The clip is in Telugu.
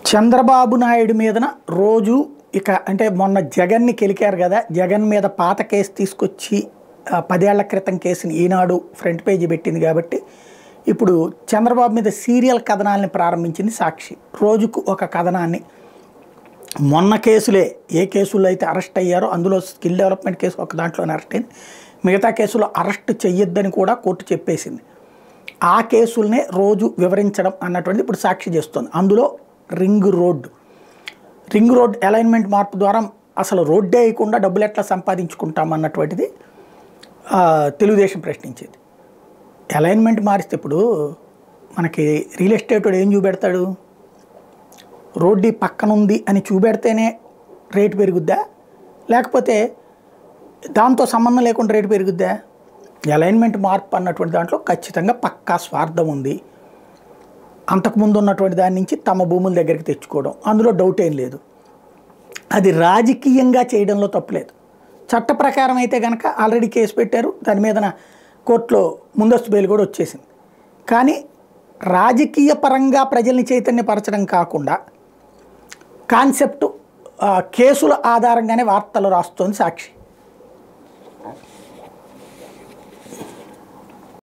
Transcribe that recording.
చంద్రబాబు నాయుడు మీదన రోజు ఇక అంటే మొన్న జగన్ని కెలికారు కదా జగన్ మీద పాత కేసు తీసుకొచ్చి ఆ, పదేళ్ల క్రితం కేసుని ఈనాడు ఫ్రంట్ పేజీ పెట్టింది కాబట్టి ఇప్పుడు చంద్రబాబు మీద సీరియల్ కథనాలని ప్రారంభించింది సాక్షి రోజుకు ఒక కథనాన్ని మొన్న కేసులే ఏ కేసుల్లో అయితే అరెస్ట్ అయ్యారో అందులో స్కిల్ డెవలప్మెంట్ కేసు ఒక దాంట్లోనే అరెస్ట్ అయింది మిగతా కేసులో అరెస్ట్ చెయ్యొద్దని కూడా కోర్టు చెప్పేసింది ఆ కేసుల్నే రోజు వివరించడం అన్నటువంటిది ఇప్పుడు సాక్షి చేస్తుంది అందులో ring road ring road alignment మార్పు ద్వారా అసలు రోడ్డే వేయకుండా డబ్బులు ఎట్లా సంపాదించుకుంటాం అన్నటువంటిది ఆ, తెలుగుదేశం ప్రశ్నించేది అలైన్మెంట్ మారిస్తే ఇప్పుడు మనకి రియల్ ఎస్టేట్ వాడు ఏం చూపెడతాడు రోడ్డు ఈ పక్కన ఉంది అని చూపెడితేనే రేటు పెరుగుద్దా లేకపోతే దాంతో సంబంధం లేకుండా రేటు పెరుగుద్దా అలైన్మెంట్ మార్పు అన్నటువంటి దాంట్లో ఖచ్చితంగా పక్కా స్వార్థం ఉంది అంతకుముందు ఉన్నటువంటి దాని నుంచి తమ భూముల దగ్గరికి తెచ్చుకోవడం అందులో డౌట్ ఏం లేదు అది రాజకీయంగా చేయడంలో తప్పులేదు చట్ట ప్రకారం అయితే కనుక ఆల్రెడీ కేసు పెట్టారు దాని మీద కోర్టులో ముందస్తు బెయిల్ కూడా వచ్చేసింది కానీ రాజకీయ పరంగా ప్రజల్ని చైతన్యపరచడం కాకుండా కాన్సెప్ట్ ఆ, కేసుల ఆధారంగానే వార్తలు రాస్తోంది సాక్షి